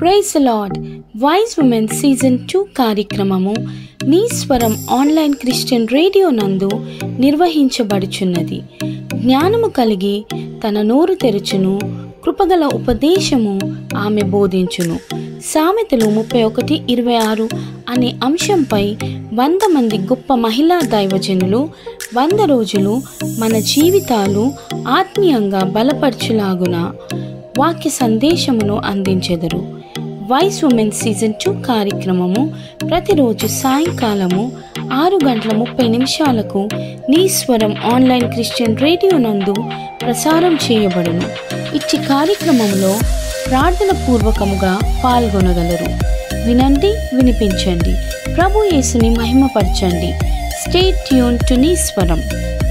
praise Lord wise women season two కార్యక్రమము నీ స్వరం ఆన్లైన్ క్రిస్టియన్ రేడియో నందు నిర్వహించబడుచున్నది జ్ఞానము కలిగి తన నోరు తెరుచును కృపగల ఉపదేశము ఆమె బోధించును సామెతలు ముప్పై ఒకటి ఇరవై ఆరు అనే అంశంపై వంద మంది గొప్ప మహిళా దైవజనులు వంద రోజులు మన జీవితాలు ఆత్మీయంగా బలపరచులాగున వాక్య సందేశమును అందించెదరు వైస్ ఉమెన్ సీజన్ టూ కార్యక్రమము ప్రతిరోజు సాయంకాలము ఆరు గంటల ముప్పై నిమిషాలకు నీ స్వరం ఆన్లైన్ క్రిస్టియన్ రేడియో నందు ప్రసారం చేయబడును ఇట్టి కార్యక్రమంలో ప్రార్థన పూర్వకముగా పాల్గొనగలరు వినండి వినిపించండి ప్రభు యేసుని మహిమపరచండి స్టే ట్యూన్ టు నీ స్వరం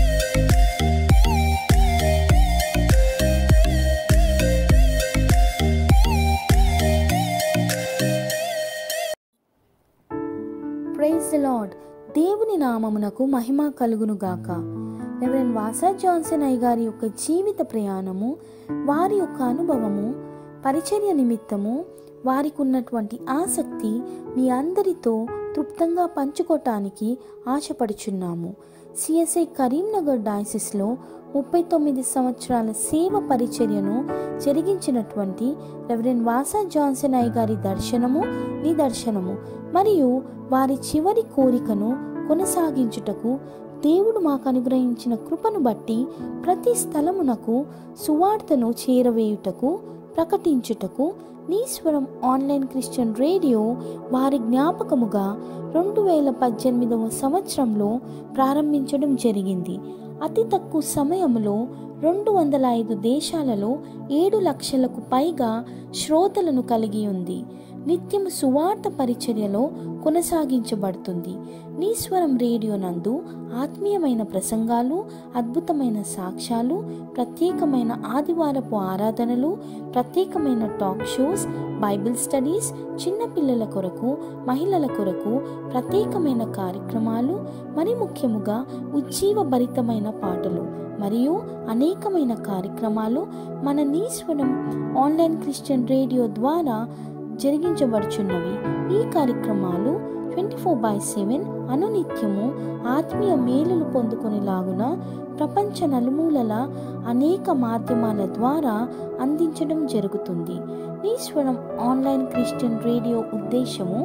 ప్రైజ్ ద లార్డ్ దేవుని నామమునకు మహిమ కలుగును గాక రెవరెండ్ వాసా జాన్సన్ అయ్య గారి యొక్క జీవిత ప్రయాణము వారి యొక్క అనుభవము పరిచర్య నిమిత్తము వారికి ఉన్నటువంటి ఆసక్తి మీ అందరితో తృప్తంగా పంచుకోవటానికి ఆశపడుచున్నాము సిఎస్ఐ కరీంనగర్ డయాసిస్లో ముప్పై తొమ్మిది సంవత్సరాల సేవ పరిచర్యను జరిగించినటువంటి రెవరెండ్ వాసా జాన్సన్ అయ్య గారి దర్శనము నిదర్శనము మరియు వారి చివరి కోరికను కొనసాగించుటకు దేవుడు మాకు అనుగ్రహించిన కృపను బట్టి ప్రతి స్థలమునకు సువార్తను చేరవేయుటకు ప్రకటించుటకు నీశ్వరం ఆన్లైన్ క్రిస్టియన్ రేడియో వారి జ్ఞాపకముగా రెండు వేల పద్దెనిమిదవ సంవత్సరంలో ప్రారంభించడం జరిగింది అతి తక్కువ సమయంలో రెండు వందల ఐదు దేశాలలో ఏడు లక్షలకు పైగా శ్రోతలను కలిగి ఉంది నిత్యం సువార్త పరిచర్యలో కొనసాగించబడుతుంది నీశ్వరం రేడియో నందు ఆత్మీయమైన ప్రసంగాలు అద్భుతమైన సాక్ష్యాలు ప్రత్యేకమైన ఆదివారపు ఆరాధనలు ప్రత్యేకమైన టాక్ షోస్ బైబిల్ స్టడీస్ చిన్నపిల్లల కొరకు మహిళల కొరకు ప్రత్యేకమైన కార్యక్రమాలు మరి ముఖ్యముగా ఉజ్జీవభరితమైన పాటలు మరియు అనేకమైన కార్యక్రమాలు మన నీశ్వరం ఆన్లైన్ క్రిస్టియన్ రేడియో ద్వారా జరిగించబడుచున్నవి ఈ కార్యక్రమాలు ట్వంటీ ఫోర్ బై సెవెన్ అనునిత్యము ఆత్మీయ మేలులు పొందుకొనిలాగున ప్రపంచ నలుమూలల అనేక మాధ్యమాల ద్వారా అందించడం జరుగుతుంది ఈశ్వరం ఆన్లైన్ క్రిస్టియన్ రేడియో ఉద్దేశము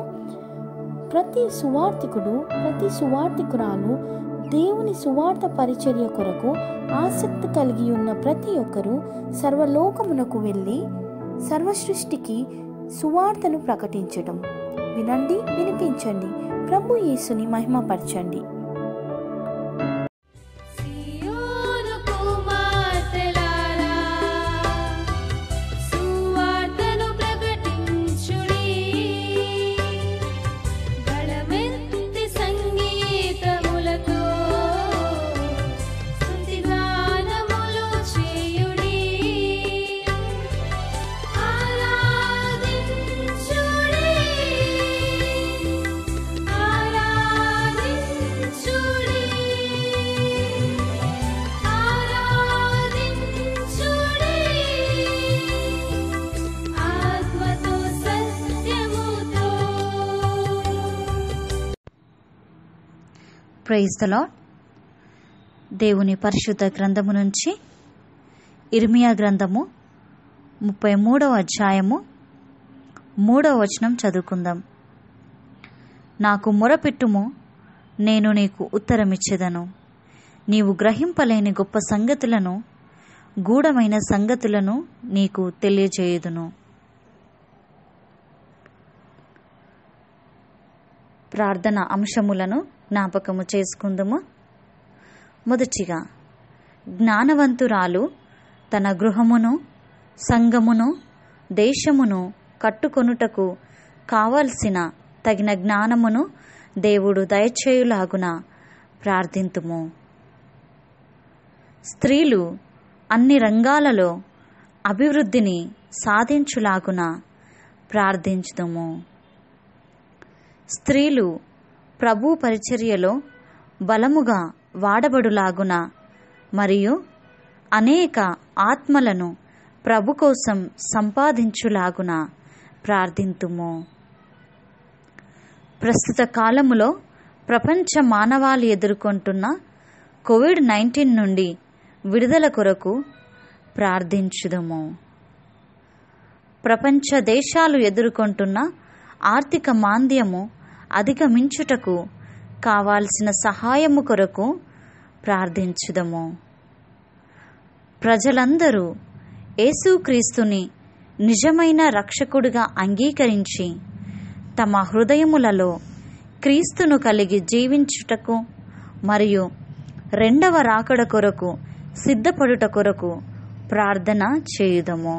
ప్రతి సువార్థికుడు ప్రతి సువార్థికురాలు దేవుని సువార్త పరిచర్య కొరకు ఆసక్తి కలిగి ఉన్న ప్రతి ఒక్కరూ సర్వలోకమునకు వెళ్ళి సర్వసృష్టికి సువార్తను ప్రకటించడం వినండి వినిపించండి ప్రభు యేసుని మహిమపరచండి సియోను కుమార్తెలారా సువార్తను ప్రకటించుడి గళమెత్తి సంగీతములతో స్తుతిగానములు చేయుడి ఆరాధించుడి ఆరాధించుడి ఆరాధించుడి ఆత్మతో సత్యముతో ప్రైజ్ ద లాడ్ దేవుని పరిశుద్ధ గ్రంథము నుంచి ఇర్మియా గ్రంథము ముప్పై మూడవ అధ్యాయము మూడవ వచనం చదువుకుందాం నాకు మొరపెట్టుము నేను నీకు ఉత్తరమిచ్చేదను నీవు గ్రహింపలేని గొప్ప సంగతులను గూఢమైన సంగతులను నీకు తెలియజేయుదును ప్రార్థన అంశములను జ్ఞాపకము చేసుకుందుము మొదటిగా జ్ఞానవంతురాలు తన గృహమును సంఘమును దేశమును కట్టుకొనుటకు కావలసిన తగిన జ్ఞానమును దేవుడు దయచేయులాగున ప్రార్థింతుము స్త్రీలు అన్ని రంగాలలో అభివృద్ధిని సాధించులాగున ప్రార్థించుదుము స్త్రీలు ప్రభు పరిచర్యలో బలముగా వాడబడులాగున మరియు అనేక ఆత్మలను ప్రభు కోసం సంపాదించులాగున ప్రార్థింతుము ప్రస్తుత కాలములో ప్రపంచ మానవాళి ఎదుర్కొంటున్న కోవిడ్ నైన్టీన్ నుండి విడుదల కొరకు ప్రార్థించుదము ప్రపంచ దేశాలు ఎదుర్కొంటున్న ఆర్థిక మాంద్యము అధిగమించుటకు కావాల్సిన సహాయము కొరకు ప్రార్థించుదము ప్రజలందరూ యేసుక్రీస్తుని నిజమైన రక్షకుడిగా అంగీకరించి తమ హృదయములలో క్రీస్తును కలిగి జీవించుటకు మరియు రెండవ రాకడ కొరకు సిద్ధపడుట కొరకు ప్రార్థన చేయుదము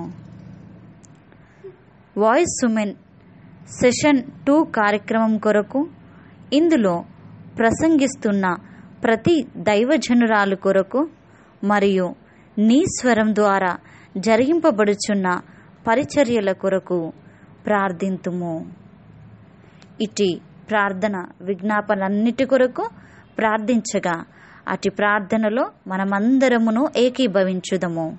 వాయిస్ ఉమెన్ సెషన్ టూ కార్యక్రమం కొరకు ఇందులో ప్రసంగిస్తున్న ప్రతి దైవజనురాలు కొరకు మరియు నీ స్వరం ద్వారా జరిగింపబడుచున్న పరిచర్యల కొరకు ప్రార్థింతుము ఇటు ప్రార్థన విజ్ఞాపనన్నిటి కొరకు ప్రార్థించగా అటు ప్రార్థనలో మనమందరమును ఏకీభవించుదము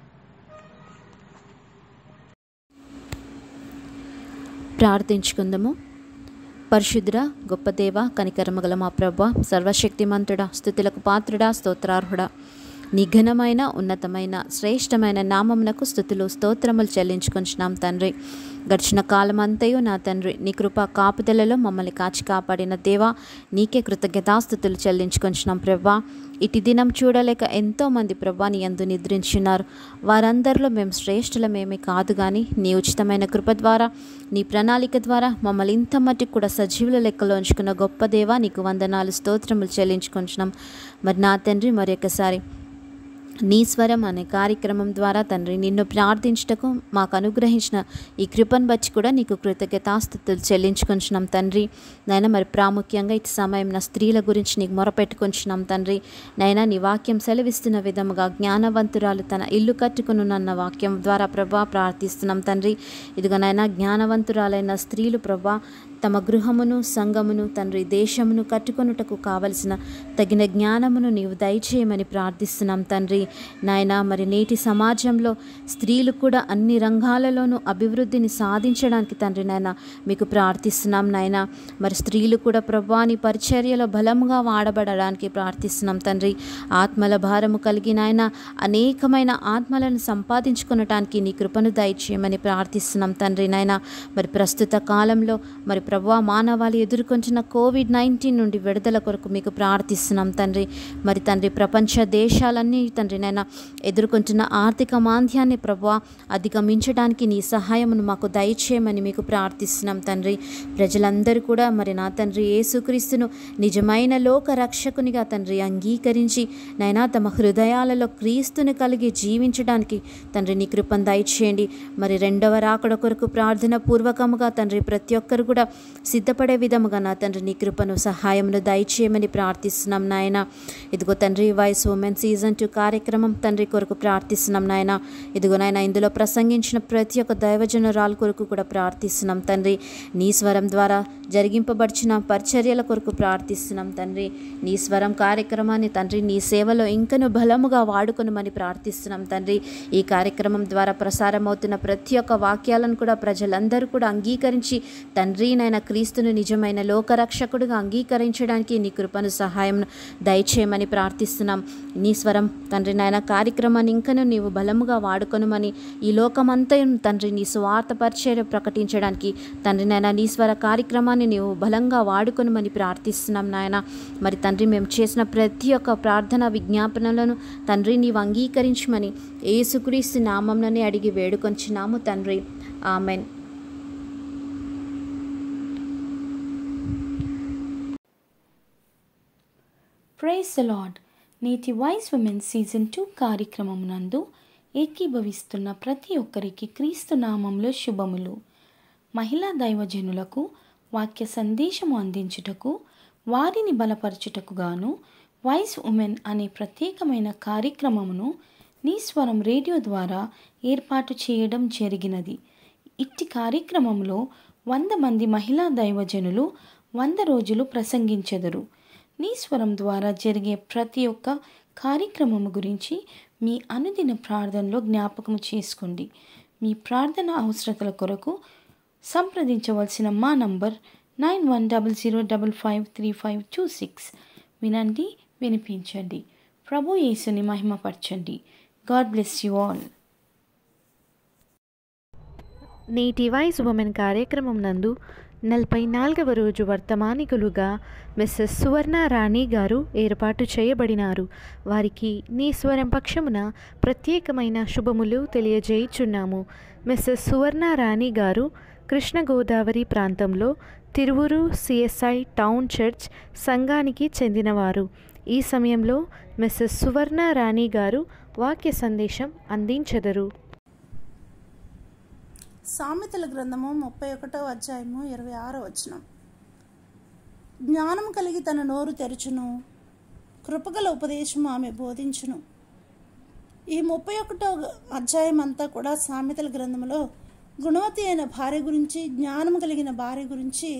ప్రార్థించుకుందాము పరిశుద్ర గొప్ప దేవ కనికరమగల మా ప్రభ సర్వశక్తిమంతుడా స్థుతులకు పాత్రుడా స్తోత్రార్హుడా నిఘనమైన ఉన్నతమైన శ్రేష్టమైన నామమునకు స్థుతులు స్తోత్రములు చెల్లించుకుంటున్నాం తండ్రి గడిచిన కాలమంతయు నా తండ్రి నీ కృప కాపుదలలో మమ్మల్ని కాచి కాపాడిన దేవా నీకే కృతజ్ఞతాస్థుతులు చెల్లించుకుంటున్నాం ప్రభా ఇటు దినం చూడలేక ఎంతోమంది ప్రభా నీ అందు నిద్రించున్నారు వారందరిలో మేము శ్రేష్ఠులమేమీ కాదు కానీ నీ ఉచితమైన కృప ద్వారా నీ ప్రణాళిక ద్వారా మమ్మల్ని ఇంత మట్టుకు కూడా సజీవుల లెక్కలో ఉంచుకున్న గొప్ప దేవా నీకు వందనాలు స్తోత్రములు చెల్లించుకుంటున్నాం మరి నా తండ్రి మరి ఒకసారి నీ స్వరం అనే కార్యక్రమం ద్వారా తండ్రి నిన్ను ప్రార్థించటకు మాకు అనుగ్రహించిన ఈ కృపను బట్టి కూడా నీకు కృతజ్ఞతాస్థుతులు చెల్లించుకుంటున్నాం తండ్రి నైనా మరి ప్రాముఖ్యంగా ఇటు సమయం నా స్త్రీల గురించి నీకు మొరపెట్టుకుంటున్నాం తండ్రి నైనా నీ వాక్యం సెలవిస్తున్న విధముగా జ్ఞానవంతురాలు తన ఇల్లు కట్టుకునున్న వాక్యం ద్వారా ప్రభా ప్రార్థిస్తున్నాం తండ్రి ఇదిగో నైనా జ్ఞానవంతురాలైన స్త్రీలు ప్రభా తమ గృహమును సంఘమును తండ్రి దేశమును కట్టుకొనుటకు కావలసిన తగిన జ్ఞానమును నీవు దయచేయమని ప్రార్థిస్తున్నాం తండ్రి నాయన మరి నేటి సమాజంలో స్త్రీలు కూడా అన్ని రంగాలలోనూ అభివృద్ధిని సాధించడానికి తండ్రి నాయన మీకు ప్రార్థిస్తున్నాం నాయన మరి స్త్రీలు కూడా ప్రభాని పరిచర్యలో బలముగా వాడబడడానికి ప్రార్థిస్తున్నాం తండ్రి ఆత్మల భారము కలిగిన ఆయన అనేకమైన ఆత్మలను సంపాదించుకునటానికి నీ కృపను దయచేయమని ప్రార్థిస్తున్నాం తండ్రి నాయన మరి ప్రస్తుత కాలంలో మరి ప్రభా మానవాళి ఎదుర్కొంటున్న కోవిడ్ నైన్టీన్ నుండి విడుదల కొరకు మీకు ప్రార్థిస్తున్నాం తండ్రి మరి తండ్రి ప్రపంచ దేశాలన్నీ తండ్రి నైనా ఎదుర్కొంటున్న ఆర్థిక మాంద్యాన్ని ప్రభా అధిగమించడానికి నీ సహాయమును మాకు దయచేయమని మీకు ప్రార్థిస్తున్నాం తండ్రి ప్రజలందరూ కూడా మరి నా తండ్రి యేసుక్రీస్తును నిజమైన లోక రక్షకునిగా తండ్రి అంగీకరించి నైనా తమ హృదయాలలో క్రీస్తుని కలిగి జీవించడానికి తండ్రి నీ కృపను దయచేయండి మరి రెండవ రాకడ కొరకు ప్రార్థన పూర్వకముగా తండ్రి ప్రతి ఒక్కరు కూడా సిద్ధపడే విధముగా నా తండ్రి నీ కృపను సహాయమును దయచేయమని ప్రార్థిస్తున్నాం నాయన ఇదిగో తండ్రి వాయిస్ ఉమెన్ సీజన్ టూ కార్యక్రమం తండ్రి కొరకు ప్రార్థిస్తున్నాం నాయన ఇదిగో నాయన ఇందులో ప్రసంగించిన ప్రతి ఒక్క దైవజనురాలు కొరకు కూడా ప్రార్థిస్తున్నాం తండ్రి నీ స్వరం ద్వారా జరిగింపబడిచిన పరిచర్యల కొరకు ప్రార్థిస్తున్నాం తండ్రి నీ స్వరం కార్యక్రమాన్ని తండ్రి నీ సేవలో ఇంకను బలముగా వాడుకొనమని ప్రార్థిస్తున్నాం తండ్రి ఈ కార్యక్రమం ద్వారా ప్రసారమవుతున్న ప్రతి ఒక్క వాక్యాలను కూడా ప్రజలందరూ కూడా అంగీకరించి తండ్రి నాయన క్రీస్తును నిజమైన లోకరక్షకుడుగా అంగీకరించడానికి నీ కృపను సహాయం దయచేయమని ప్రార్థిస్తున్నాం నీ స్వరం తండ్రి నాయన కార్యక్రమాన్ని ఇంకను నీవు బలముగా వాడుకొనమని ఈ లోకమంతా తండ్రి నీ స్వార్థ పరిచర్య ప్రకటించడానికి తండ్రి నాయన నీ స్వర కార్యక్రమాన్ని నీవు బలంగా వాడుకొనమని ప్రార్థిస్తున్నాం నాయన మరి తండ్రి మేము చేసిన ప్రతి ఒక్క ప్రార్థన విజ్ఞాపనలను తండ్రి నీవు అంగీకరించమని ఏసుక్రీస్తు నామంలోనే అడిగి వేడుకొంచున్నాము తండ్రి ఆమెన్ ప్రైజ్ ద లాడ్ నేటి వాయిస్ ఉమెన్ సీజన్ టూ కార్యక్రమం నందు ఏకీభవిస్తున్న ప్రతి ఒక్కరికి క్రీస్తు నామంలో శుభములు మహిళా దైవజనులకు వాక్య సందేశము అందించుటకు వారిని బలపరచుటకు గాను వాయిస్ ఉమెన్ అనే ప్రత్యేకమైన కార్యక్రమమును నీ స్వరం రేడియో ద్వారా ఏర్పాటు చేయడం జరిగినది ఇట్టి కార్యక్రమంలో వంద మంది మహిళా దైవజనులు వంద రోజులు ప్రసంగించెదరు నీ స్వరం ద్వారా జరిగే ప్రతి ఒక్క కార్యక్రమము గురించి మీ అనుదిన ప్రార్థనలో జ్ఞాపకం చేసుకోండి మీ ప్రార్థన అవసరతల కొరకు సంప్రదించవలసిన మా number nine one double zero double five three five two six వినండి వినిపించండి ప్రభు యేసుని మహిమపరచండి గాడ్ బ్లెస్ యు ఆల్ నేటి వాయిస్ ఉమెన్ కార్యక్రమం నందు నలభై నాలుగవ రోజు వర్తమానికులుగా మిస్సెస్ సువర్ణ రాణి గారు ఏర్పాటు చేయబడినారు వారికి నీ స్వరం పక్షమున ప్రత్యేకమైన శుభములు తెలియజేయుచున్నాము మిస్సెస్ సువర్ణ రాణి గారు కృష్ణ గోదావరి ప్రాంతంలో తిరువురు సిఎస్ఐ టౌన్ చర్చ్ సంఘానికి చెందినవారు ఈ సమయంలో మిస్సెస్ సువర్ణ రాణి గారు వాక్య సందేశం అందించెదరు సామెతల గ్రంథము ముప్పై ఒకటో అధ్యాయము ఇరవై ఆరో వచనం జ్ఞానం కలిగి తన నోరు తెరచును కృపగల ఉపదేశము ఆమె బోధించును ఈ ముప్పై ఒకటో అధ్యాయం అంతా కూడా సామెతల గ్రంథంలో గుణవతి అయిన భార్య గురించి జ్ఞానం కలిగిన భార్య గురించి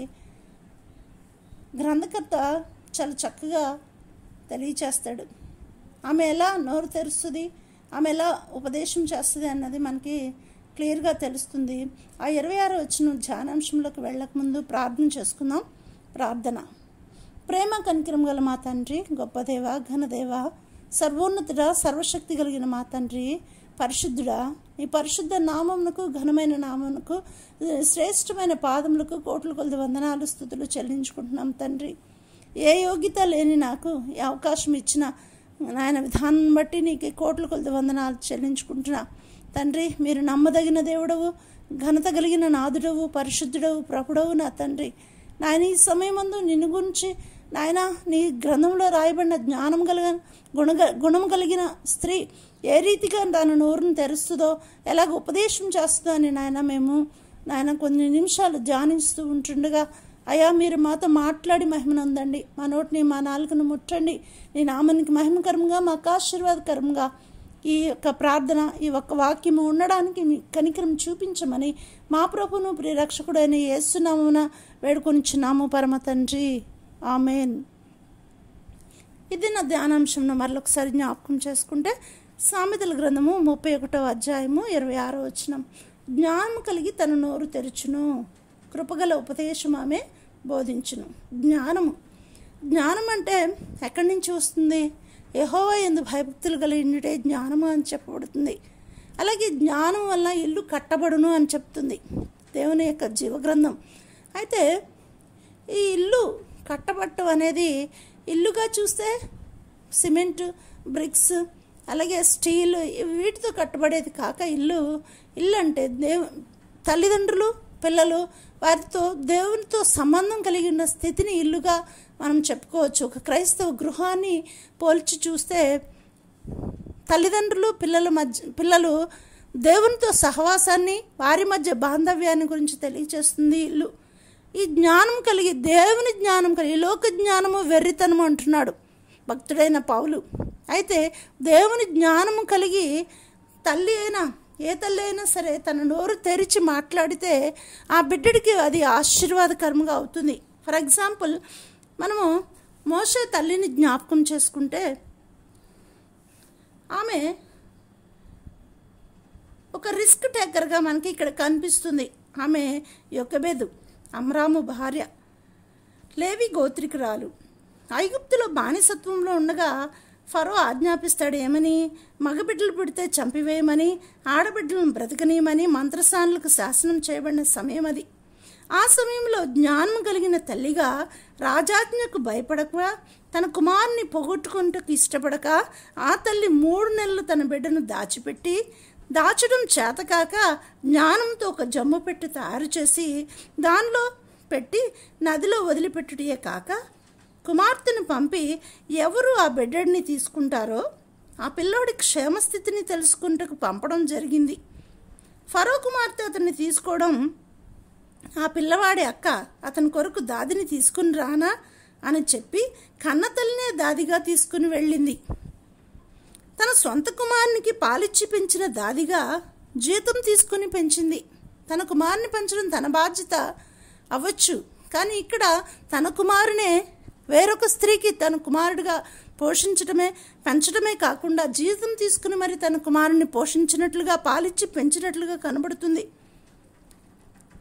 గ్రంథకర్త చాలా చక్కగా తెలియచేస్తాడు ఆమె ఎలా నోరు తెరుస్తుంది ఆమె ఎలా ఉపదేశం చేస్తుంది అన్నది మనకి క్లియర్గా తెలుస్తుంది ఆ ఇరవై ఆరు వచ్చిన ధ్యానాంశంలోకి వెళ్ళకముందు ప్రార్థన చేసుకుందాం ప్రార్థన ప్రేమ కనికరం గల మా తండ్రి గొప్ప దేవ ఘనదేవ సర్వోన్నతుడ సర్వశక్తి కలిగిన మా తండ్రి పరిశుద్ధుడా ఈ పరిశుద్ధ నామమునకు ఘనమైన నామమునకు శ్రేష్టమైన పాదములకు కోట్ల కొలది వందనాలు స్థుతులు చెల్లించుకుంటున్నాం తండ్రి ఏ యోగ్యత లేని నాకు ఈ అవకాశం ఇచ్చిన నాయన విధానం బట్టి నీకు కోట్ల కొలది వందనాలు చెల్లించుకుంటున్నా తండ్రి మీరు నమ్మదగిన దేవుడవు ఘనత కలిగిన నాదుడవు పరిశుద్ధుడవు ప్రభుడవు నా తండ్రి నాయన ఈ సమయమందు నిన్ను గురించి నాయన నీ గ్రంథంలో రాయబడిన జ్ఞానం కలిగిన గుణ గుణం కలిగిన స్త్రీ ఏ రీతిగా తన నోరును తెరుస్తుందో ఎలాగ ఉపదేశం చేస్తుందో అని నాయన మేము నాయన కొన్ని నిమిషాలు ధ్యానిస్తూ ఉంటుండగా అయ్యా మీరు మాతో మాట్లాడి మహిమనుందండి మా నోటిని మా నాలుకను ముట్టండి నీ నామానికి మహిమకరంగా మాకు ఆశీర్వాదకరంగా ఈ యొక్క ప్రార్థన ఈ ఒక్క వాక్యము ఉండడానికి మీ కనికరం చూపించమని మా ప్రభును ప్రియరక్షకుడైన యేసునామున వేడుకొనిచున్నాము పరమ తండ్రి ఆమెన్ ఇది నా ధ్యానాంశంను మరొకసారి జ్ఞాపకం చేసుకుంటే సామెతల గ్రంథము ముప్పై ఒకటో అధ్యాయము ఇరవై ఆరో వచనం జ్ఞానం కలిగి తన నోరు తెరుచును కృపగల ఉపదేశం ఆమె బోధించును జ్ఞానము జ్ఞానం అంటే ఎక్కడి నుంచి వస్తుంది యహోవా ఎందు భయభక్తులు కలిగినటే జ్ఞానము అని చెప్పబడుతుంది అలాగే జ్ఞానం వల్ల ఇల్లు కట్టబడును అని చెప్తుంది దేవుని యొక్క జీవగ్రంథం అయితే ఈ ఇల్లు కట్టబట్టం అనేది ఇల్లుగా చూస్తే సిమెంట్ బ్రిక్స్ అలాగే స్టీల్ వీటితో కట్టబడేది కాక ఇల్లు ఇల్లు అంటే దేవు తల్లిదండ్రులు పిల్లలు వారితో దేవునితో సంబంధం కలిగి ఉన్న స్థితిని ఇల్లుగా మనం చెప్పుకోవచ్చు ఒక క్రైస్తవ గృహాన్ని పోల్చి చూస్తే తల్లిదండ్రులు పిల్లల మధ్య పిల్లలు దేవునితో సహవాసాన్ని వారి మధ్య బాంధవ్యాన్ని గురించి తెలియచేస్తుంది ఇల్లు ఈ జ్ఞానం కలిగి దేవుని జ్ఞానం కలిగి లోక జ్ఞానము వెర్రితనము అంటున్నాడు భక్తుడైన పౌలు అయితే దేవుని జ్ఞానము కలిగి తల్లి అయినా ఏ తల్లి అయినా సరే తన నోరు తెరిచి మాట్లాడితే ఆ బిడ్డడికి అది ఆశీర్వాదకరంగా అవుతుంది ఫర్ ఎగ్జాంపుల్ మనము మోసే తల్లిని జ్ఞాపకం చేసుకుంటే ఆమె ఒక రిస్క్ టేకర్గా మనకి ఇక్కడ కనిపిస్తుంది ఆమె యొక్కబేదు అమ్రాము భార్య లేవి గోత్రికురాలు ఐగుప్తులో బానిసత్వంలో ఉండగా ఫరో ఆజ్ఞాపిస్తాడు ఏమని మగబిడ్డలు పుడితే చంపివేయమని ఆడబిడ్డలను బ్రతకనీయమని మంత్రస్థానులకు శాసనం చేయబడిన సమయం అది ఆ సమయంలో జ్ఞానం కలిగిన తల్లిగా రాజాజ్ఞకు భయపడక తన కుమారుని పొగొట్టుకుంటకు ఇష్టపడక ఆ తల్లి మూడు నెలలు తన బిడ్డను దాచిపెట్టి దాచడం చేతకాక జ్ఞానంతో ఒక జమ్ము పెట్టి తయారు చేసి దానిలో పెట్టి నదిలో వదిలిపెట్టుటే కాక కుమార్తెను పంపి ఎవరు ఆ బిడ్డడిని తీసుకుంటారో ఆ పిల్లోడి క్షేమస్థితిని తెలుసుకుంటకు పంపడం జరిగింది ఫరో కుమార్తె అతన్ని తీసుకోవడం ఆ పిల్లవాడి అక్క అతని కొరకు దాదిని తీసుకుని రానా అని చెప్పి కన్నతల్లినే దాదిగా తీసుకుని వెళ్ళింది తన సొంత కుమారునికి పాలిచ్చి పెంచిన దాదిగా జీతం తీసుకుని పెంచింది తన కుమారుని పెంచడం తన బాధ్యత అవ్వచ్చు కానీ ఇక్కడ తన కుమారునే వేరొక స్త్రీకి తన కుమారుడిగా పోషించడమే పెంచడమే కాకుండా జీతం తీసుకుని మరి తన కుమారుని పోషించినట్లుగా పాలిచ్చి పెంచినట్లుగా కనబడుతుంది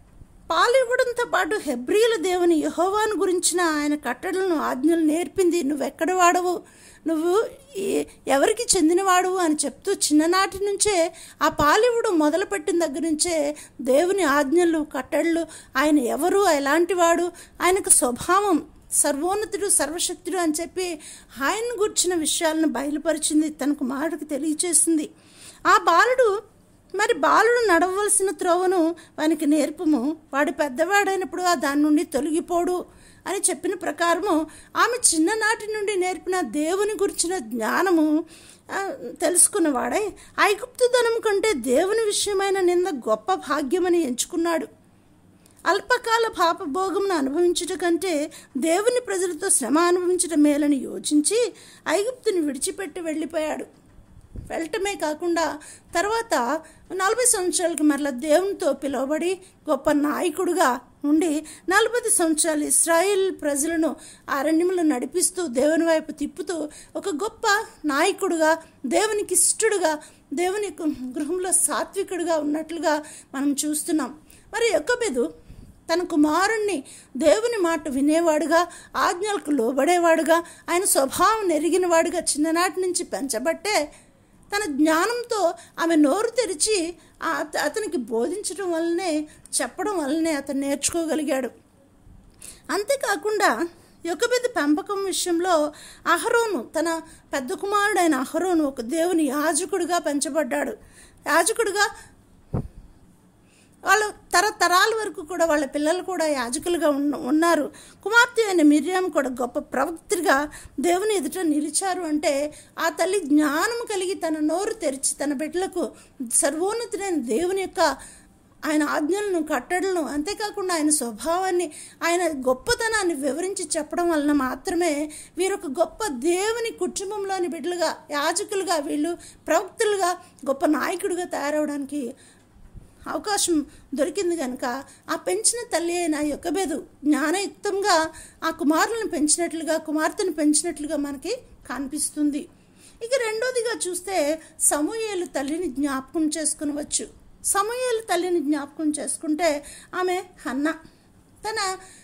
పాలు ఇవ్వడంతో పాటు హెబ్రియుల దేవుని యహోవాను గురించిన ఆయన కట్టడలను ఆజ్ఞలు నేర్పింది నువ్వెక్కడ వాడవు నువ్వు ఏ- ఎవరికి చెందినవాడువు అని చెప్తూ చిన్ననాటి నుంచే ఆ పాలివ్వడం మొదలుపెట్టిన దగ్గర నుంచే దేవుని ఆజ్ఞలు కట్టడలు ఆయన ఎవరు ఎలాంటివాడు ఆయనకు స్వభావం సర్వోన్నతుడు సర్వశక్తుడు అని చెప్పి ఆయన గుర్చిన విషయాలను బయలుపరిచింది తన కుమారుడికి తెలియచేసింది ఆ బాలుడు మరి బాలుడు నడవలసిన త్రోవను వానికి నేర్పము వాడు పెద్దవాడైనప్పుడు ఆ దాని నుండి తొలగిపోడు అని చెప్పిన ప్రకారము ఆమె చిన్ననాటి నుండి నేర్పిన దేవుని గురించిన జ్ఞానము ఆ, తెలుసుకున్నవాడై ఐగుప్తు ధనం కంటే దేవుని విషయమైన నింద గొప్ప భాగ్యమని ఎంచుకున్నాడు అల్పకాల పాపభోగమును అనుభవించుట కంటే దేవుని ప్రజలతో శ్రమ అనుభవించడం మేలని యోచించి ఐగుప్తుని విడిచిపెట్టి వెళ్ళిపోయాడు వెళ్ళటమే కాకుండా తర్వాత నలభై సంవత్సరాలకి మరలా దేవునితో పిలువబడి గొప్ప నాయకుడుగా ఉండి నలభై సంవత్సరాలు ఇస్రాయిల్ ప్రజలను అరణ్యములు నడిపిస్తూ దేవుని వైపు తిప్పుతూ ఒక గొప్ప నాయకుడుగా దేవునికి ఇష్టడుగా దేవుని గృహంలో సాత్వికుడుగా ఉన్నట్లుగా మనం చూస్తున్నాం మరి యొక్కబెదు తన కుమారుణ్ణి దేవుని మాట వినేవాడుగా ఆజ్ఞలకు లోబడేవాడుగా ఆయన స్వభావం ఎరిగినవాడుగా చిన్ననాటి నుంచి పెంచబట్టే తన జ్ఞానంతో ఆమె నోరు తెరిచి ఆ- అతనికి బోధించడం వల్లనే చెప్పడం వల్లనే అతను నేర్చుకోగలిగాడు అంతేకాకుండా యొక్కబెద్ద పెంపకం విషయంలో అహరోను తన పెద్ద కుమారుడైన అహరోను ఒక దేవుని యాజకుడిగా పెంచబడ్డాడు యాజకుడిగా వాళ్ళ తరతరాల వరకు కూడా వాళ్ళ పిల్లలు కూడా యాజకులుగా ఉన్న ఉన్నారు కుమార్తె అయిన మిర్యాం కూడా గొప్ప ప్రవక్తిగా దేవుని ఎదుట నిలిచారు అంటే ఆ తల్లి జ్ఞానం కలిగి తన నోరు తెరిచి తన బిడ్డలకు సర్వోన్నతుడైన దేవుని యొక్క ఆయన ఆజ్ఞలను కట్టడలను అంతేకాకుండా ఆయన స్వభావాన్ని ఆయన గొప్పతనాన్ని వివరించి చెప్పడం వలన మాత్రమే వీరొక గొప్ప దేవుని కుటుంబంలోని బిడ్డలుగా యాజకులుగా వీళ్ళు ప్రవక్తులుగా గొప్ప నాయకుడిగా తయారవడానికి అవకాశం దొరికింది కనుక ఆ పెంచిన తల్లి అయిన యొక్కబేదు జ్ఞానయుక్తంగా ఆ కుమారులను పెంచినట్లుగా కుమార్తెను పెంచినట్లుగా మనకి కనిపిస్తుంది ఇక రెండోదిగా చూస్తే సమూయేలు తల్లిని జ్ఞాపకం చేసుకునవచ్చు సమూయేలు తల్లిని జ్ఞాపకం చేసుకుంటే ఆమె హన్న తన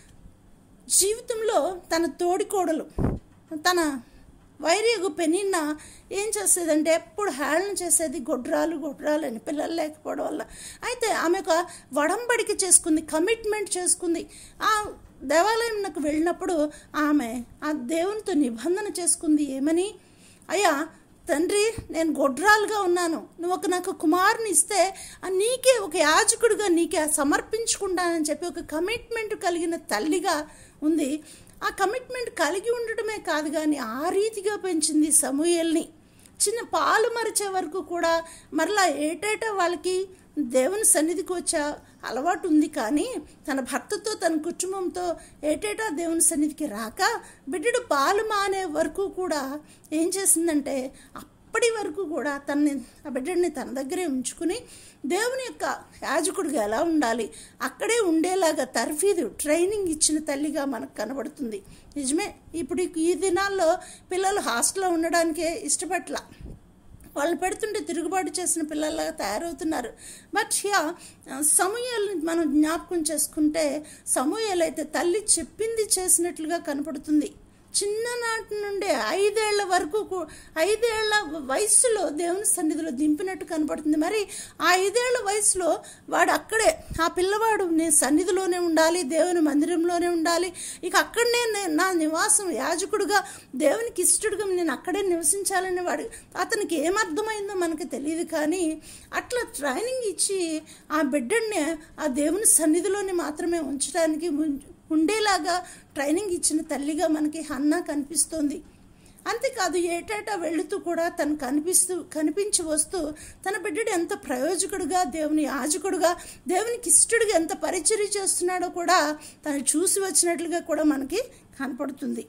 జీవితంలో తన తోడికోడలు తన వైరియగు పెనిన్న ఏం చేసేదంటే ఎప్పుడు హేళన చేసేది గొడ్రాలు గొడ్రాలు అని పిల్లలు లేకపోవడం వల్ల అయితే ఆమె ఒక వడంబడిక చేసుకుంది కమిట్మెంట్ చేసుకుంది ఆ దేవాలయంకు వెళ్ళినప్పుడు ఆమె ఆ దేవునితో నిబంధన చేసుకుంది ఏమని అయ్యా తండ్రి నేను గొడ్రాలుగా ఉన్నాను నువ్వు ఒక నాకు కుమారుని ఇస్తే ఆ నీకే ఒక యాజకుడిగా నీకే సమర్పించుకుంటానని చెప్పి ఒక కమిట్మెంట్ కలిగిన తల్లిగా ఉంది ఆ కమిట్మెంట్ కలిగి ఉండటమే కాదు కానీ ఆ రీతిగా పెంచింది సమూయల్ని చిన్న పాలు మరిచే వరకు కూడా మరలా ఏటేటా వాళ్ళకి దేవుని సన్నిధికి వచ్చే అలవాటు ఉంది కానీ తన భర్తతో తన కుటుంబంతో ఏటేటా దేవుని సన్నిధికి రాక బిడ్డడు పాలు మానే వరకు కూడా ఏం చేసిందంటే అప్పటి వరకు కూడా తనని ఆ బిడ్డడిని తన దగ్గరే ఉంచుకుని దేవుని యొక్క యాజకుడిగా ఎలా ఉండాలి అక్కడే ఉండేలాగా తర్ఫీదు ట్రైనింగ్ ఇచ్చిన తల్లిగా మనకు కనబడుతుంది నిజమే ఇప్పుడు ఈ దినాల్లో పిల్లలు హాస్టల్లో ఉండడానికే ఇష్టపట్ల వాళ్ళు పెడుతుంటే తిరుగుబాటు చేసిన పిల్లల్లాగా తయారవుతున్నారు బట్ యా సమూహాలను మనం జ్ఞాపకం చేసుకుంటే సమూహాలు అయితే తల్లి చెప్పింది చేసినట్లుగా కనపడుతుంది చిన్ననాటి నుండి ఐదేళ్ల వరకు కూ- ఐదేళ్ల వయసులో దేవుని సన్నిధిలో దింపినట్టు కనపడుతుంది మరి ఆ ఐదేళ్ల వయసులో వాడు అక్కడే ఆ పిల్లవాడు నేను సన్నిధిలోనే ఉండాలి దేవుని మందిరంలోనే ఉండాలి ఇక అక్కడనే నే- నా నివాసం యాజకుడుగా దేవునికి ఇష్టడుగా నేను అక్కడే నివసించాలని వాడు అతనికి ఏమర్థమైందో మనకు తెలియదు కానీ అట్లా ట్రైనింగ్ ఇచ్చి ఆ బిడ్డని ఆ దేవుని సన్నిధిలోనే మాత్రమే ఉంచడానికి ఉం- ఉండేలాగా ట్రైనింగ్ ఇచ్చిన తల్లిగా మనకి హన్నా కనిపిస్తోంది అంతేకాదు ఏటేటా వెళుతూ కూడా తను కనిపిస్తూ కనిపించి వస్తూ తన బిడ్డడు ఎంత ప్రయోజకుడుగా దేవుని యాజకుడుగా దేవునికి ఇష్టడుగా ఎంత పరిచర్య చేస్తున్నాడో కూడా తను చూసి వచ్చినట్లుగా కూడా మనకి కనపడుతుంది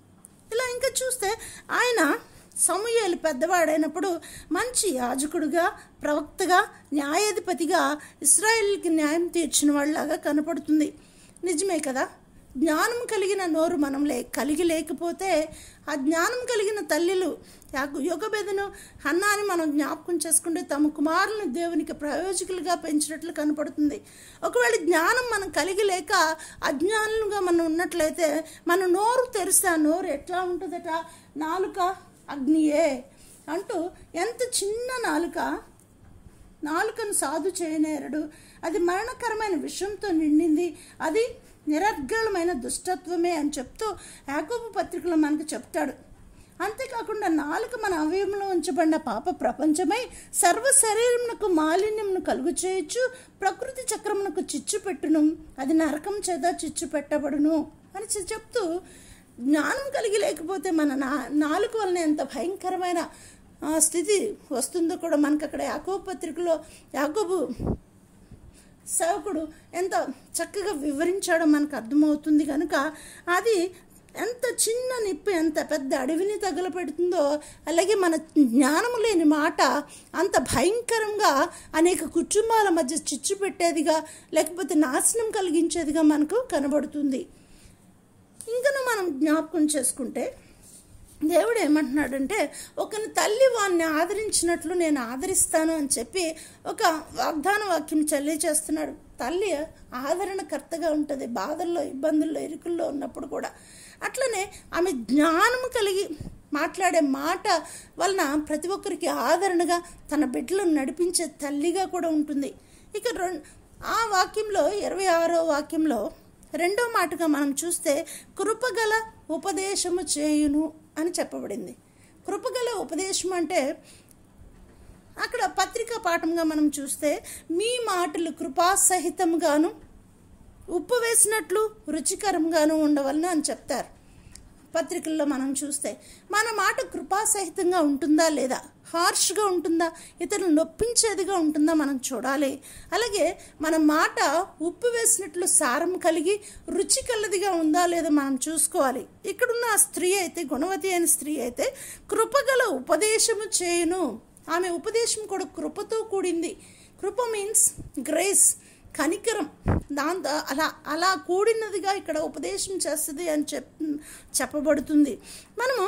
ఇలా ఇంకా చూస్తే ఆయన సమూహలు పెద్దవాడైనప్పుడు మంచి యాజకుడుగా ప్రవక్తగా న్యాయాధిపతిగా ఇస్రాయేల్కి న్యాయం తీర్చిన వాళ్ళలాగా కనపడుతుంది నిజమే కదా జ్ఞానం కలిగిన నోరు మనం లే కలిగి లేకపోతే ఆ జ్ఞానం కలిగిన తల్లిలు యుగబెదను హన్నాని మనం జ్ఞాపకం చేసుకుంటే తమ కుమారులను దేవునికి ప్రయోజకులుగా పెంచినట్లు కనపడుతుంది ఒకవేళ జ్ఞానం మనం కలిగి లేక అజ్ఞానులుగా మనం ఉన్నట్లయితే మన నోరు తెరిస్తే ఆ నోరు ఎట్లా ఉంటుందట నాలుక అగ్నియే అంటూ ఎంత చిన్న నాలుక నాలుకను సాధు చేయనేరడు అది మరణకరమైన విషంతో నిండింది అది నిరర్గళమైన దుష్టత్వమే అని చెప్తూ యాకోబు పత్రికలో మనకు చెప్తాడు అంతేకాకుండా నాలుక మన అవయవంలో ఉంచబడిన పాప ప్రపంచమై సర్వ శరీరమునకు మాలిన్యమును కలుగు చేయొచ్చు ప్రకృతి చక్రమునకు చిచ్చు పెట్టును అది నరకం చేత చిచ్చు పెట్టబడును అని చె- చెప్తూ జ్ఞానం కలిగి లేకపోతే మన నా నాలుక వలన ఎంత భయంకరమైన ఆ, స్థితి వస్తుందో కూడా మనకు అక్కడ యాకోబు పత్రికలో యాకోబు సేవకుడు ఎంత చక్కగా వివరించాడో మనకు అర్థమవుతుంది కనుక అది ఎంత చిన్న నిప్పు ఎంత పెద్ద అడవిని తగలపెడుతుందో అలాగే మన జ్ఞానము లేని మాట అంత భయంకరంగా అనేక కుటుంబాల మధ్య చిచ్చు పెట్టేదిగా లేకపోతే నాశనం కలిగించేదిగా మనకు కనబడుతుంది ఇంకను మనం జ్ఞాపకం చేసుకుంటే దేవుడు ఏమంటున్నాడంటే ఒకని తల్లి వాడిని ఆదరించినట్లు నేను ఆదరిస్తాను అని చెప్పి ఒక వాగ్దాన వాక్యం తెలియచేస్తున్నాడు తల్లి ఆదరణకర్తగా ఉంటుంది బాధల్లో ఇబ్బందుల్లో ఇరుకుల్లో ఉన్నప్పుడు కూడా అట్లనే ఆమె జ్ఞానము కలిగి మాట్లాడే మాట వలన ప్రతి ఒక్కరికి ఆదరణగా తన బిడ్డలను నడిపించే తల్లిగా కూడా ఉంటుంది ఇక రెం ఆ వాక్యంలో ఇరవై ఆరో వాక్యంలో రెండో మాటగా మనం చూస్తే కృపగల ఉపదేశము చేయును అని చెప్పబడింది కృపగల ఉపదేశం అంటే అక్కడ పత్రికా పాఠంగా మనం చూస్తే మీ మాటలు కృపాసహితంగాను ఉప్పు వేసినట్లు రుచికరంగాను ఉండవలను అని చెప్తారు పత్రికల్లో మనం చూస్తే మన మాట కృపాసహితంగా ఉంటుందా లేదా హార్ష్గా ఉంటుందా ఇతరులు నొప్పించేదిగా ఉంటుందా మనం చూడాలి అలాగే మన మాట ఉప్పు వేసినట్లు సారం కలిగి రుచి కలదిగా ఉందా లేదా మనం చూసుకోవాలి ఇక్కడున్న ఆ స్త్రీ అయితే గుణవతి అయిన స్త్రీ అయితే కృపగల ఉపదేశము చేయును ఆమె ఉపదేశం కూడా కృపతో కూడింది కృప మీన్స్ గ్రేస్ కనికరం దాంతో అలా అలా కూడినదిగా ఇక్కడ ఉపదేశం చేస్తుంది అని చెప్ చెప్పబడుతుంది మనము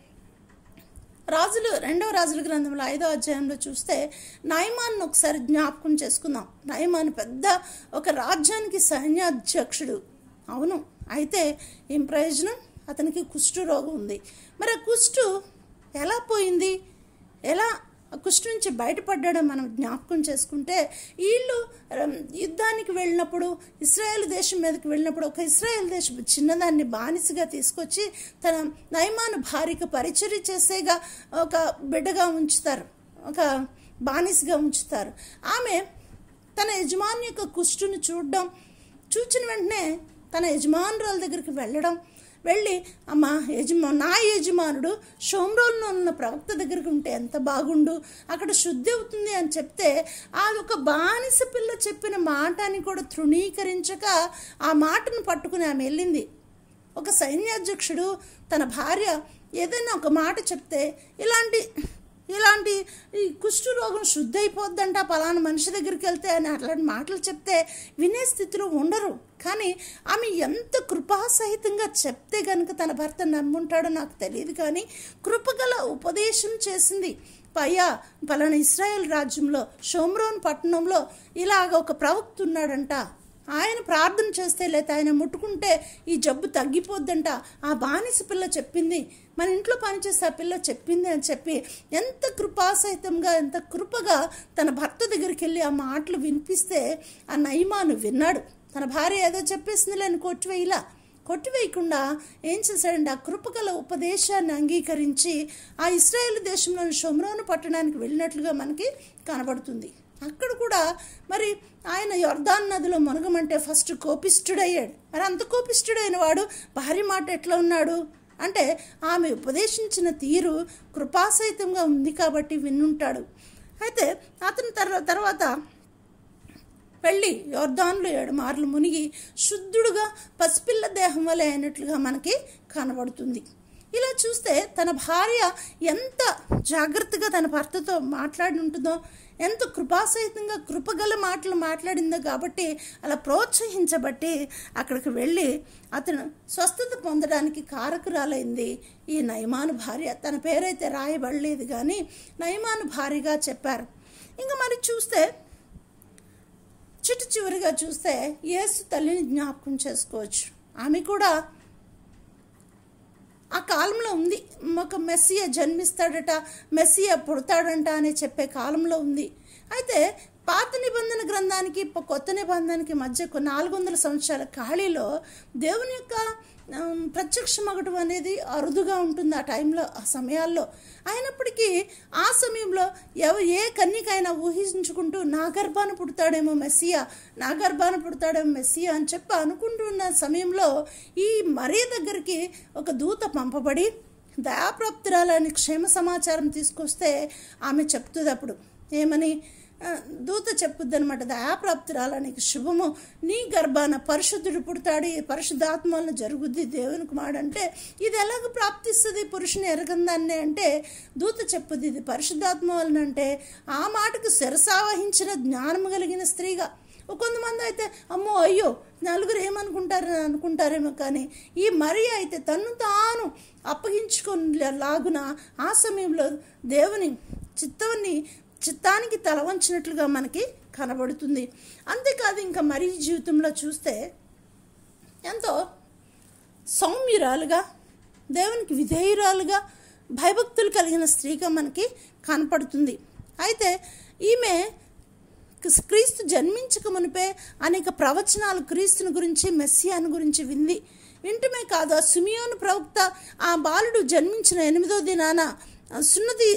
రాజులు రెండవ రాజుల గ్రంథంలో ఐదో అధ్యాయంలో చూస్తే నయమాన్ని ఒకసారి జ్ఞాపకం చేసుకుందాం నయమాన్ పెద్ద ఒక రాజ్యానికి సైన్యాధ్యక్షుడు అవును అయితే ఏం ప్రయోజనం అతనికి కుష్టు రోగం ఉంది మరి ఆ కుష్టు ఎలా పోయింది ఎలా ఆ కుష్టు నుంచి బయటపడ్డాడో మనం జ్ఞాపకం చేసుకుంటే వీళ్ళు రం, యుద్ధానికి వెళ్ళినప్పుడు ఇస్రాయేల్ దేశం మీదకి వెళ్ళినప్పుడు ఒక ఇస్రాయేల్ దేశం చిన్నదాన్ని బానిసగా తీసుకొచ్చి తన నయమాను భార్యకు పరిచర్య చేసేగా ఒక బిడ్డగా ఉంచుతారు ఒక బానిసగా ఉంచుతారు ఆమె తన యజమాని యొక్క కుష్టును చూడడం చూచిన వెంటనే తన యజమానురాల దగ్గరికి వెళ్ళడం వెళ్ళి అమ్మ యజమా నా యజమానుడు షోమ్రోల్లో ఉన్న ప్రవక్త దగ్గరికి ఉంటే ఎంత బాగుండు అక్కడ శుద్ధి అవుతుంది అని చెప్తే ఆ ఒక బానిస పిల్ల చెప్పిన మాటని కూడా తృణీకరించక ఆ మాటను పట్టుకుని ఆమె వెళ్ళింది ఒక సైన్యాధ్యక్షుడు తన భార్య ఏదైనా ఒక మాట చెప్తే ఇలాంటి ఇలాంటి ఈ కుష్టు రోగం శుద్ధి అయిపోద్దంట పలానా మనిషి దగ్గరికి వెళ్తే అని అట్లాంటి మాటలు చెప్తే వినే స్థితిలో ఉండరు కానీ ఆమె ఎంత కృపాసహితంగా చెప్తే కనుక తన భర్త నమ్ముంటాడో నాకు తెలియదు కానీ కృపగల ఉపదేశం చేసింది పయ్యా పలానా ఇస్రాయేల్ రాజ్యంలో షోమ్రోన్ పట్టణంలో ఇలాగ ఒక ప్రవక్త ఉన్నాడంట ఆయన ప్రార్థన చేస్తే లేకపోతే ఆయన ముట్టుకుంటే ఈ జబ్బు తగ్గిపోద్దంట ఆ బానిస పిల్ల చెప్పింది మన ఇంట్లో పనిచేస్తే ఆ పిల్ల చెప్పింది అని చెప్పి ఎంత కృపాసహితంగా ఎంత కృపగా తన భర్త దగ్గరికి వెళ్ళి ఆ మాటలు వినిపిస్తే ఆ నయమాను విన్నాడు తన భార్య ఏదో చెప్పేసిందిలే అని కొట్టివేయలా కొట్టివేయకుండా ఏం చేశాడంటే ఆ కృపగల ఉపదేశాన్ని అంగీకరించి ఆ ఇస్రాయేల్ దేశంలోని షొమ్రోను పట్టణానికి వెళ్ళినట్లుగా మనకి కనబడుతుంది అక్కడ కూడా మరి ఆయన యొర్దాన్ నదిలో మునగమంటే ఫస్ట్ కోపిష్ఠుడయ్యాడు మరి అంత కోపిష్ఠుడైన వాడు భార్య మాట ఎట్లా ఉన్నాడు అంటే ఆమె ఉపదేశించిన తీరు కృపాసహితంగా ఉంది కాబట్టి విన్నుంటాడు అయితే అతని తర్వా తర్వాత వెళ్ళి యోర్దాన్లో ఏడు మార్లు మునిగి శుద్ధుడుగా పసిపిల్ల దేహం వలె అయినట్లుగా మనకి కనబడుతుంది ఇలా చూస్తే తన భార్య ఎంత జాగ్రత్తగా తన భర్తతో మాట్లాడి ఉంటుందో ఎంతో కృపాసహితంగా కృపగల మాటలు మాట్లాడిందో కాబట్టి అలా ప్రోత్సహించబట్టి అక్కడికి వెళ్ళి అతను స్వస్థత పొందడానికి కారకురాలైంది ఈ నయమాను భార్య తన పేరైతే రాయబడలేదు కానీ నయమాను భార్యగా చెప్పారు ఇంకా మరి చూస్తే చిట్టు చివరిగా చూస్తే యేసు తల్లిని జ్ఞాపకం చేసుకోవచ్చు ఆమె కూడా ఆ కాలంలో ఉంది ఒక మెస్సియ జన్మిస్తాడట మెస్సియ పుడతాడంట అని చెప్పే కాలంలో ఉంది అయితే పాత నిబంధన గ్రంథానికి ప- కొత్త నిబంధనకి మధ్య కొన్ని నాలుగు వందల సంవత్సరాల ఖాళీలో దేవుని యొక్క ఆమ్, ప్రత్యక్షమగటం అనేది అరుదుగా ఉంటుంది ఆ టైంలో ఆ సమయాల్లో అయినప్పటికీ ఆ సమయంలో ఎవ ఏ కన్యకైనా ఊహించుకుంటూ నా గర్భాన పుడతాడేమో మెస్సియా నా గర్భాన పుడతాడేమో మెస్సియా అని చెప్పి అనుకుంటున్న సమయంలో ఈ మరీ దగ్గరికి ఒక దూత పంపబడి దయాప్రాప్తురాలని క్షేమ సమాచారం తీసుకొస్తే ఆమె చెప్తుంది అప్పుడు ఏమని ఆ, దూత చెప్పుద్ది అనమాట దయాప్రాప్తురాలనికి శుభము నీ గర్భాన పరిశుద్ధుడు పుడతాడు ఈ పరిశుద్ధాత్మ వలన జరుగుద్ది దేవుని కుమారుడు అంటే ఇది ఎలాగ ప్రాప్తిస్తుంది పురుషుని ఎరగందాన్ని అంటే దూత చెప్పుద్ది ఇది పరిశుద్ధాత్మ వలన అంటే ఆ మాటకు శిరసావహించిన జ్ఞానము కలిగిన స్త్రీగా కొంతమంది అయితే అమ్మో అయ్యో నలుగురు ఏమనుకుంటారు అనుకుంటారేమో కానీ ఈ మరి అయితే తన్ను తాను అప్పగించుకొని లాగున ఆ సమయంలో దేవుని చిత్తాన్ని చిత్తానికి తల వంచినట్లుగా మనకి కనబడుతుంది అంతేకాదు ఇంకా మరి జీవితంలో చూస్తే ఎంతో సౌమ్యురాలుగా దేవునికి విధేయురాలుగా భయభక్తులు కలిగిన స్త్రీగా మనకి కనపడుతుంది అయితే ఈమె క్రిస్- క్రీస్తు జన్మించక మునిపే అనేక ప్రవచనాలు క్రీస్తుని గురించి మెస్సియాను గురించి వింది వింటమే కాదు ఆ సుమియోను ప్రవక్త ఆ బాలుడు జన్మించిన ఎనిమిదో దినాన ఆ సున్నతి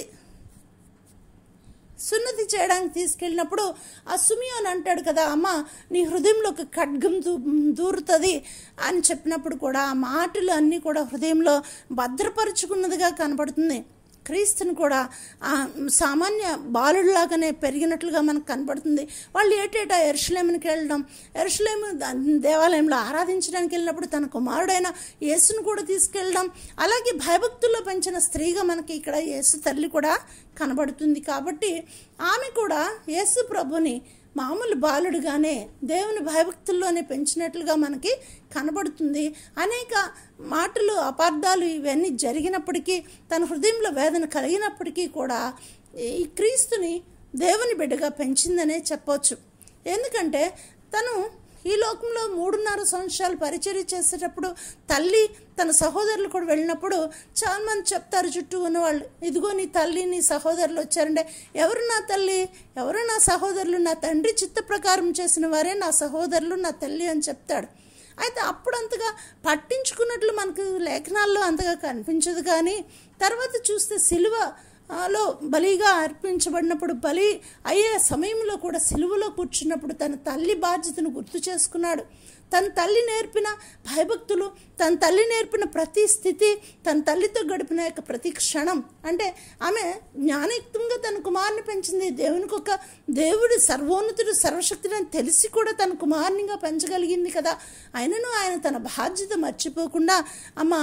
సున్నతి చేయడానికి తీసుకెళ్ళినప్పుడు ఆ సుమియోన్ అంటాడు కదా అమ్మ నీ హృదయంలో ఒక ఖడ్గం దూ దూరుతుంది అని చెప్పినప్పుడు కూడా ఆ మాటలు అన్నీ కూడా హృదయంలో భద్రపరుచుకున్నదిగా కనబడుతుంది క్రీస్తుని కూడా ఆ సామాన్య బాలుడిలాగానే పెరిగినట్లుగా మనకు కనబడుతుంది వాళ్ళు ఏటేటా ఎరుషలేమునికి వెళ్ళడం ఎరుషలేము దా- దేవాలయంలో ఆరాధించడానికి వెళ్ళినప్పుడు తన కుమారుడైన యేసును కూడా తీసుకెళ్ళడం అలాగే భయభక్తుల్లో పెంచిన స్త్రీగా మనకి ఇక్కడ యేసు తల్లి కూడా కనబడుతుంది కాబట్టి ఆమె కూడా యేసు ప్రభుని మామూలు బాలుడుగానే దేవుని భయభక్తుల్లోనే పెంచినట్లుగా మనకి కనబడుతుంది అనేక మాటలు అపార్థాలు ఇవన్నీ జరిగినప్పటికీ తన హృదయంలో వేదన కలిగినప్పటికీ కూడా ఈ క్రీస్తుని దేవుని బిడ్డగా పెంచిందనే చెప్పొచ్చు ఎందుకంటే తను ఈ లోకంలో మూడున్నర సంవత్సరాలు పరిచర్య చేసేటప్పుడు తల్లి తన సహోదరులు కూడా వెళ్ళినప్పుడు చాలామంది చెప్తారు చుట్టూ ఉన్నవాళ్ళు ఇదిగో నీ తల్లి నీ సహోదరులు వచ్చారంటే ఎవరు నా తల్లి ఎవరు నా సహోదరులు నా తండ్రి చిత్త ప్రకారం చేసిన వారే నా సహోదరులు నా తల్లి అని చెప్తాడు అయితే అప్పుడు అంతగా పట్టించుకున్నట్లు మనకు లేఖనాల్లో అంతగా కనిపించదు కానీ తర్వాత చూస్తే సిలువ ఆ, లో బలిగా అర్పించబడినప్పుడు బలి అయ్యే సమయంలో కూడా సిలువలో కూర్చున్నప్పుడు తన తల్లి బాధ్యతను గుర్తు చేసుకున్నాడు తన తల్లి నేర్పిన భయభక్తులు తన తల్లి నేర్పిన ప్రతి స్థితి తన తల్లితో గడిపిన యొక్క ప్రతి క్షణం అంటే ఆమె జ్ఞానయుక్తంగా తన కుమారుని పెంచింది దేవునికి ఒక దేవుడు సర్వోన్నతుడు సర్వశక్తుడు అని తెలిసి కూడా తన కుమారునిగా పెంచగలిగింది కదా అయినను ఆయన తన బాధ్యత మర్చిపోకుండా అమ్మ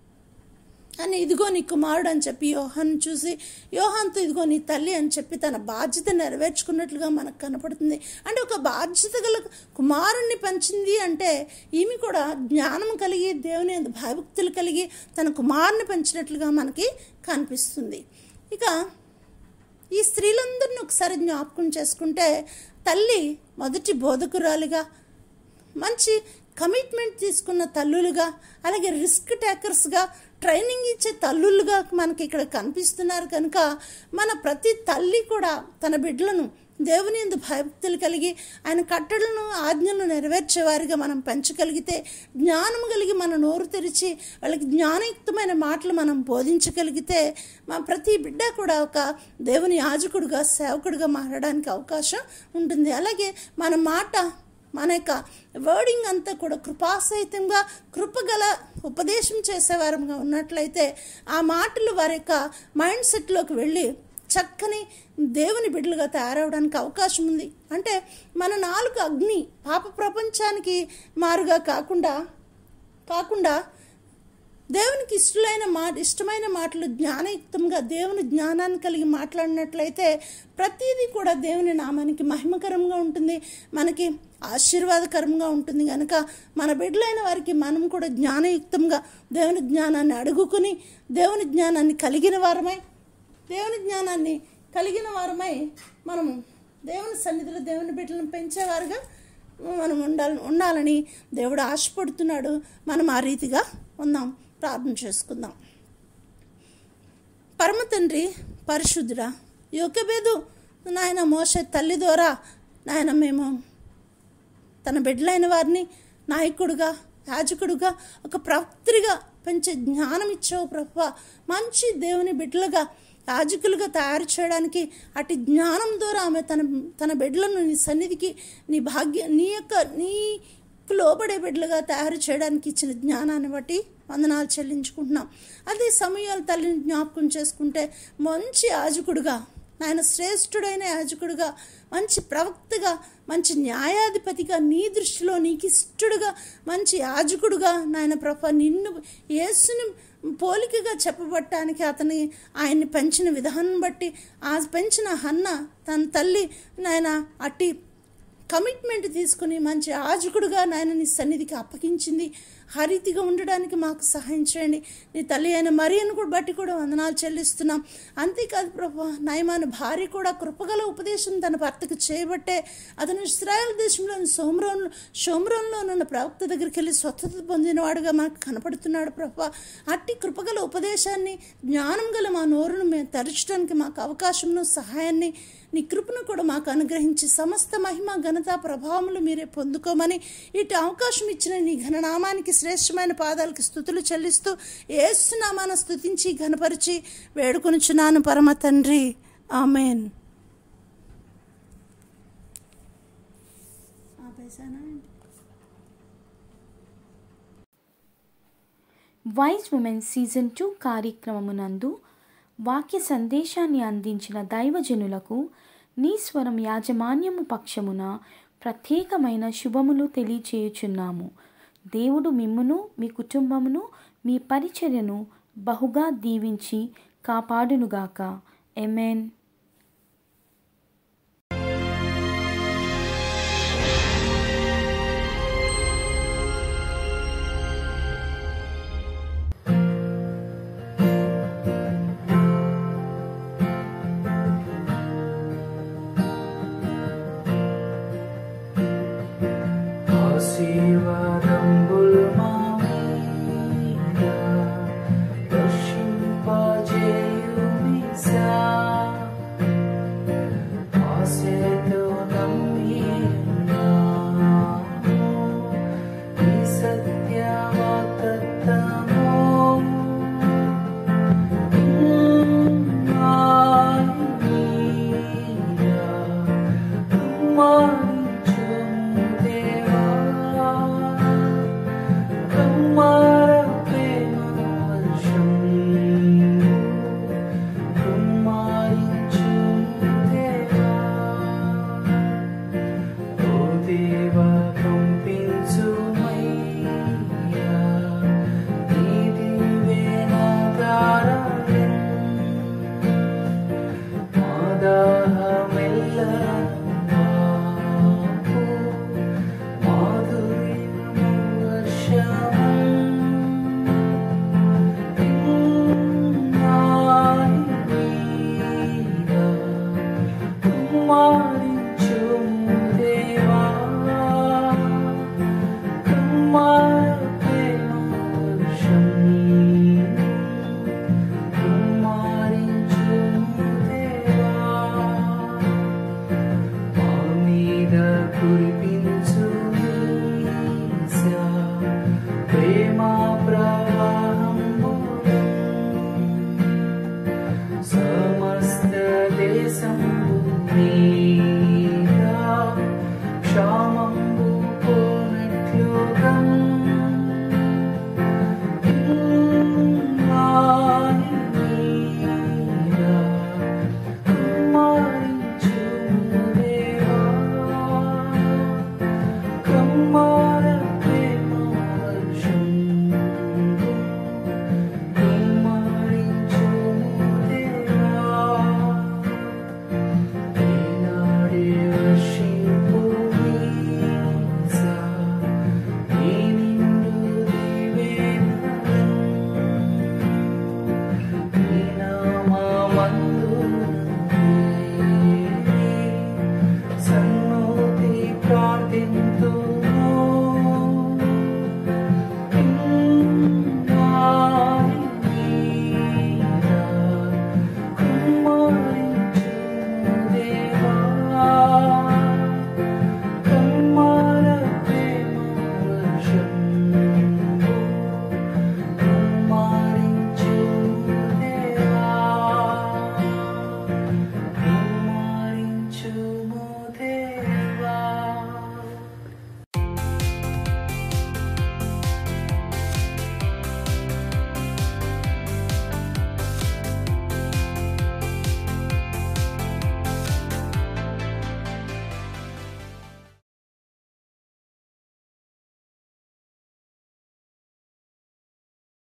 అని ఇదిగో నీ కుమారుడు అని చెప్పి యోహాన్ చూసి యోహాన్తో ఇదిగో నీ తల్లి అని చెప్పి తన బాధ్యత నెరవేర్చుకున్నట్లుగా మనకు కనపడుతుంది అంటే ఒక బాధ్యత గల కుమారుణ్ణి పెంచింది అంటే ఈమె కూడా జ్ఞానం కలిగి దేవుని యందు భయభక్తులు కలిగి తన కుమారుని పెంచినట్లుగా మనకి కనిపిస్తుంది ఇక ఈ స్త్రీలందరిని ఒకసారి జ్ఞాపకం చేసుకుంటే తల్లి మొదటి బోధకురాలిగా మంచి కమిట్మెంట్ తీసుకున్న తల్లులుగా అలాగే రిస్క్ టేకర్స్గా ట్రైనింగ్ ఇచ్చే తల్లులుగా మనకి ఇక్కడ కనిపిస్తున్నారు కనుక మన ప్రతి తల్లి కూడా తన బిడ్డలను దేవుని ఎందు భయభక్తులు కలిగి ఆయన కట్టడలను ఆజ్ఞలను నెరవేర్చేవారిగా మనం పెంచగలిగితే జ్ఞానం కలిగి మన నోరు తెరిచి వాళ్ళకి జ్ఞానయుక్తమైన మాటలు మనం బోధించగలిగితే మా ప్రతి బిడ్డ కూడా ఒక దేవుని యాజకుడుగా సేవకుడిగా మారడానికి అవకాశం ఉంటుంది అలాగే మన మాట మన యొక్క వర్డింగ్ అంతా కూడా కృపాసహితంగా కృపగల ఉపదేశం చేసేవారంగా ఉన్నట్లయితే ఆ మాటలు వారి యొక్క మైండ్ సెట్లోకి వెళ్ళి చక్కని దేవుని బిడ్డలుగా తయారవడానికి అవకాశం ఉంది అంటే మన నాలుగు అగ్ని పాప ప్రపంచానికి మారుగా కాకుండా కాకుండా దేవునికి ఇష్టమైన మాట ఇష్టమైన మాటలు జ్ఞానయుక్తంగా దేవుని జ్ఞానాన్ని కలిగి మాట్లాడినట్లయితే ప్రతిదీ కూడా దేవుని నామానికి మహిమకరంగా ఉంటుంది మనకి ఆశీర్వాదకరంగా ఉంటుంది కనుక మన బిడ్డలైన వారికి మనం కూడా జ్ఞానయుక్తంగా దేవుని జ్ఞానాన్ని అడుగుకుని దేవుని జ్ఞానాన్ని కలిగిన వారమై దేవుని జ్ఞానాన్ని కలిగిన వారమై మనము దేవుని సన్నిధిలో దేవుని బిడ్డలను పెంచేవారుగా మనం ఉండాలి ఉండాలని దేవుడు ఆశపడుతున్నాడు మనం ఆ రీతిగా ఉందాం ప్రార్థన చేసుకుందాం పరమ తండ్రి పరిశుద్ధుడా యోగ్యభేదు నాయన మోసే తల్లి ద్వారా నాయన మేము తన బిడ్డలైన వారిని నాయకుడుగా యాజకుడుగా ఒక ప్రవక్తిగా పెంచే జ్ఞానం ఇచ్చావు ప్రభు మంచి దేవుని బిడ్డలుగా యాజకులుగా తయారు చేయడానికి అటు జ్ఞానం ద్వారా ఆమె తన తన బిడ్డలను నీ సన్నిధికి నీ భాగ్య నీ యొక్క నీకు లోబడే బిడ్డలుగా తయారు చేయడానికి ఇచ్చిన జ్ఞానాన్ని బట్టి వందనాలు చెల్లించుకుంటున్నాం అదే సమయాలు తల్లిని జ్ఞాపకం చేసుకుంటే మంచి యాజకుడుగా ఆయన శ్రేష్ఠుడైన యాజకుడుగా మంచి ప్రవక్తగా మంచి న్యాయాధిపతిగా నీ దృష్టిలో నీకు ఇష్టడుగా మంచి యాజకుడుగా నాయన ప్రభ నిన్ను యేసుని పోలికగా చెప్పబట్టడానికి అతని ఆయన్ని పెంచిన విధానం బట్టి ఆ పెంచిన హన్న తన తల్లి నాయన అట్టి కమిట్మెంట్ తీసుకుని మంచి యాజకుడుగా నాయన నీ సన్నిధికి అప్పగించింది ఆ రీతిగా ఉండడానికి మాకు సహాయం చేయండి నీ తల్లి అయిన మరియను కూడా బట్టి కూడా వందనాలు చెల్లిస్తున్నాం అంతేకాదు ప్రభు నయమాన భార్య కూడా కృపగల ఉపదేశం తన భర్తకు చేయబట్టే అతను ఇస్రాయల్ దేశంలోని సోమరంలో సోమరంలో ఉన్న ప్రవక్త దగ్గరికి వెళ్ళి స్వచ్ఛత పొందినవాడుగా మనకు కనపడుతున్నాడు ప్రభు అట్టి కృపగల ఉపదేశాన్ని జ్ఞానం గల మా నోరును మేము తెరచడానికి మాకు అవకాశంను సహాయాన్ని నీ కృపను కూడా మాకు అనుగ్రహించి సమస్త మహిమ ఘనత ప్రభావములు మీరే పొందుకోమని ఇటు అవకాశం ఇచ్చిన నీ ఘననామానికి శ్రేష్టమైన పాదాలకి స్థుతులు చెల్లిస్తూ ఏసునామాన స్థుతించి ఘనపరిచి వేడుకొనుచున్నాను పరమ తండ్రి ఆమెన్ ఆపేసానా అండి వైస్ ఉమెన్ సీజన్ టూ కార్యక్రమమునందు వాక్య సందేశాన్ని అందించిన దైవజనులకు నీ స్వరం యాజమాన్యము పక్షమున ప్రత్యేకమైన శుభములు తెలియచేయుచున్నాము దేవుడు మిమ్మును మీ కుటుంబమును మీ పరిచర్యను బహుగా దీవించి కాపాడునుగాక ఎమెన్